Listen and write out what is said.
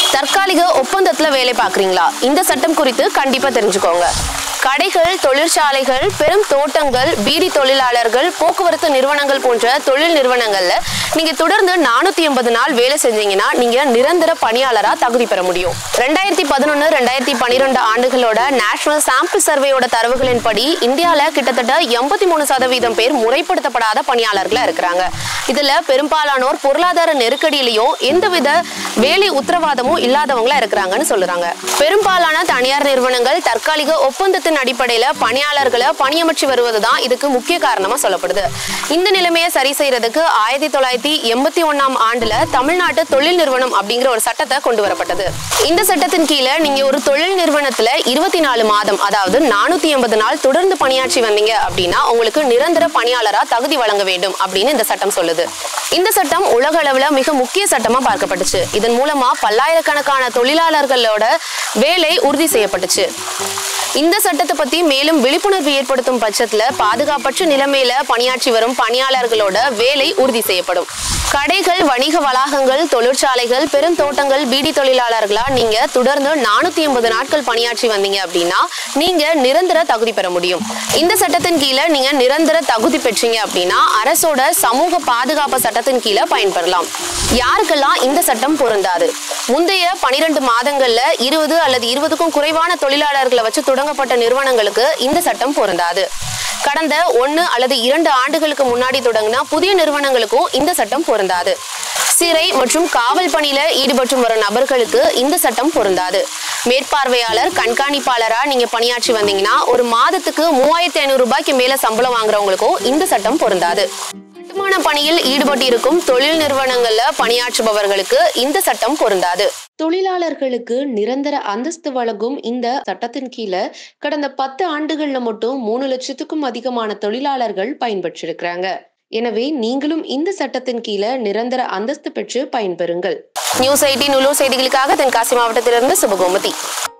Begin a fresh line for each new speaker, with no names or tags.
தற்காலிக ஒப்பந்தத்துல வேலை பார்க்குறீங்களா இந்த சட்டம் குறித்து கண்டிப்பா தெரிஞ்சுக்கோங்க கடைகள் தொழிற்சாலைகள் பெரும் தோட்டங்கள் பீடி தொழிலாளர்கள் போக்குவரத்து நிறுவனங்கள் போன்ற தொழில் நிறுவனங்கள்ல நீங்க தொடர்ந்து நானூத்தி எண்பது நாள் வேலை செஞ்சீங்கன்னா நீங்க நிரந்தர பணியாளரா தகுதி பெற முடியும் ரெண்டாயிரத்தி பதினொன்னு ரெண்டாயிரத்தி பன்னிரெண்டு ஆண்டுகளோட நேஷனல் சாம்பிள் சர்வேயோட தரவுகளின்படி இந்தியால கிட்டத்தட்ட எண்பத்தி மூணு சதவீதம் பேர் முறைப்படுத்தப்படாத பணியாளர்களா இருக்கிறாங்க இதுல பெரும்பாலானோர் பொருளாதார நெருக்கடியிலையும் எந்தவித வேலை உத்தரவாதமும் இல்லாதவங்களா இருக்கிறாங்கன்னு சொல்றாங்க பெரும்பாலான தனியார் நிறுவனங்கள் தற்காலிக ஒப்பந்தத்தின் அடிப்படையில பணியாளர்களை பணியமர்த்தி வருவதுதான் இதுக்கு முக்கிய காரணமா சொல்லப்படுது இந்த நிலைமையை சரி செய்யறதுக்கு ஆயிரத்தி தொள்ளாயிரத்தி எண்பத்தி ஒன்னாம் ஆண்டுல தமிழ்நாட்டு தொழில் நிறுவனம் அப்படிங்கிற ஒரு சட்டத்தை கொண்டு வரப்பட்டது இந்த சட்டத்தின் கீழே நீங்க ஒரு தொழில் நிறுவனத்துல இருபத்தி நாலு மாதம் அதாவது நானூத்தி எண்பது நாள் தொடர்ந்து பணியாற்றி வந்தீங்க அப்படின்னா உங்களுக்கு நிரந்தர பணியாளரா தகுதி வழங்க வேண்டும் அப்படின்னு இந்த சட்டம் சொல்லுது இந்த சட்டம் உலக அளவுல மிக முக்கிய சட்டமா பார்க்கப்பட்டுச்சு இதன் மூலமா பல்லாயிரக்கணக்கான தொழிலாளர்களோட வேலை உறுதி செய்யப்பட்டுச்சு இந்த சட்டத்தை பத்தி மேலும் விழிப்புணர்வு ஏற்படுத்தும் பட்சத்துல பாதுகாப்பற்ற நிலைமையில பணியாற்றி வரும் பணியாளர்களோட வேலை உறுதி செய்யப்படும் கடைகள் வணிக வளாகங்கள் தொழிற்சாலைகள் பெரும் தோட்டங்கள் பீடி தொழிலாளர்களா நீங்க தொடர்ந்து நானூத்தி எண்பது நாட்கள் பணியாற்றி வந்தீங்க அப்படின்னா நீங்க நிரந்தர தகுதி பெற முடியும் இந்த சட்டத்தின் கீழே நீங்க நிரந்தர தகுதி பெற்றீங்க அப்படின்னா அரசோட சமூக பாதுகாப்பு சட்டத்தின் கீழே பயன்பெறலாம் யாருக்கெல்லாம் இந்த சட்டம் பொருந்தாது முந்தைய பனிரெண்டு மாதங்கள்ல இருபது அல்லது இருபதுக்கும் குறைவான தொழிலாளர்களை வச்சு தொடங்கப்பட்ட நிறுவனங்களுக்கு இந்த சட்டம் பொருந்தாது கடந்த ஒன்னு அல்லது இரண்டு ஆண்டுகளுக்கு முன்னாடி தொடங்கின புதிய நிறுவனங்களுக்கும் இந்த சட்டம் பொருந்தாது சிறை மற்றும் காவல் பணியில ஈடுபட்டு வரும் நபர்களுக்கு இந்த சட்டம் பொருந்தாது மேற்பார்வையாளர் கண்காணிப்பாளரா நீங்க பணியாற்றி வந்தீங்கன்னா ஒரு மாதத்துக்கு மூவாயிரத்தி ஐநூறு ரூபாய்க்கு மேல சம்பளம் வாங்குறவங்களுக்கும் இந்த சட்டம் பொருந்தாது கட்டுமான பணியில் ஈடுபட்டிருக்கும் தொழில் நிறுவனங்கள்ல பணியாற்றுபவர்களுக்கு இந்த சட்டம் பொருந்தாது தொழிலாளர்களுக்கு நிரந்தர அந்தஸ்து வழங்கும் இந்த சட்டத்தின் கீழே கடந்த பத்து ஆண்டுகள்ல மட்டும் மூணு லட்சத்துக்கும் அதிகமான தொழிலாளர்கள் பயன்பெற்றிருக்கிறாங்க எனவே நீங்களும் இந்த சட்டத்தின் கீழே நிரந்தர அந்தஸ்து பெற்று பயன்பெறுங்கள் நியூஸ் எயிட்டின் உள்ளூர் செய்திகளுக்காக தென்காசி மாவட்டத்திலிருந்து சுபகோமதி